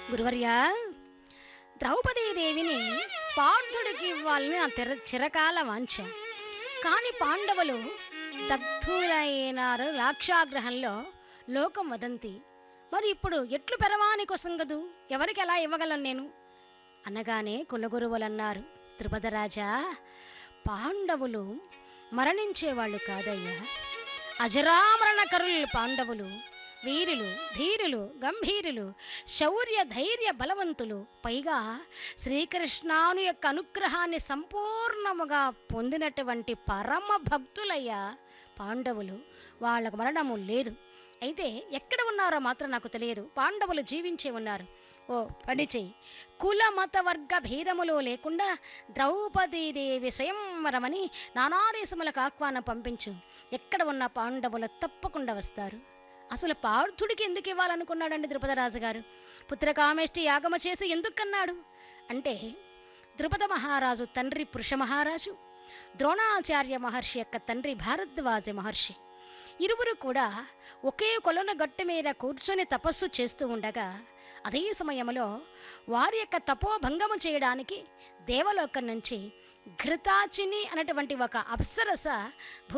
గురువర్యా ద్రౌపదీదేవిని పార్థుడికి ఇవ్వాలని నా తెర చిరకాల వాంఛ కాని పాండవులు దగ్ధులైనారు లాక్షాగ్రహంలో లోకం వదంతి మరి ఇప్పుడు ఎట్లు పెరవాని కొసంగదు ఎవరికి ఎలా ఇవ్వగలను నేను అనగానే కులగురువులన్నారు త్రిపదరాజా పాండవులు మరణించేవాళ్ళు కాదయ్యా అజరామరణ కరులు పాండవులు వీరులు ధీరులు గంభీరులు శౌర్య ధైర్య బలవంతులు పైగా శ్రీకృష్ణాను యొక్క అనుగ్రహాన్ని సంపూర్ణముగా పొందినటువంటి పరమ భక్తులయ్యా పాండవులు వాళ్ళకు మరణము లేదు అయితే ఎక్కడ ఉన్నారో మాత్రం నాకు తెలియదు పాండవులు జీవించే ఉన్నారు ఓ పని చెయ్యి కుల మత వర్గ భేదములు లేకుండా ద్రౌపదీదేవి స్వయంవరమని నానాదేశములకు ఆహ్వానం పంపించు ఎక్కడ ఉన్న పాండవులు తప్పకుండా వస్తారు అసలు పార్థుడికి ఎందుకు ఇవ్వాలనుకున్నాడండి ద్రుపదరాజు గారు పుత్రకామేష్టి యాగమ చేసి ఎందుకు కన్నాడు అంటే ద్రుపద మహారాజు తండ్రి పురుష మహారాజు ద్రోణాచార్య మహర్షి యొక్క తండ్రి భారద్వాజ మహర్షి ఇరువురు కూడా ఒకే కొలన గట్టు మీద కూర్చొని తపస్సు చేస్తూ ఉండగా అదే సమయంలో వారి యొక్క తపోభంగము చేయడానికి దేవలోకం నుంచి ఘృతాచిని అనేటువంటి ఒక అప్సరస భూ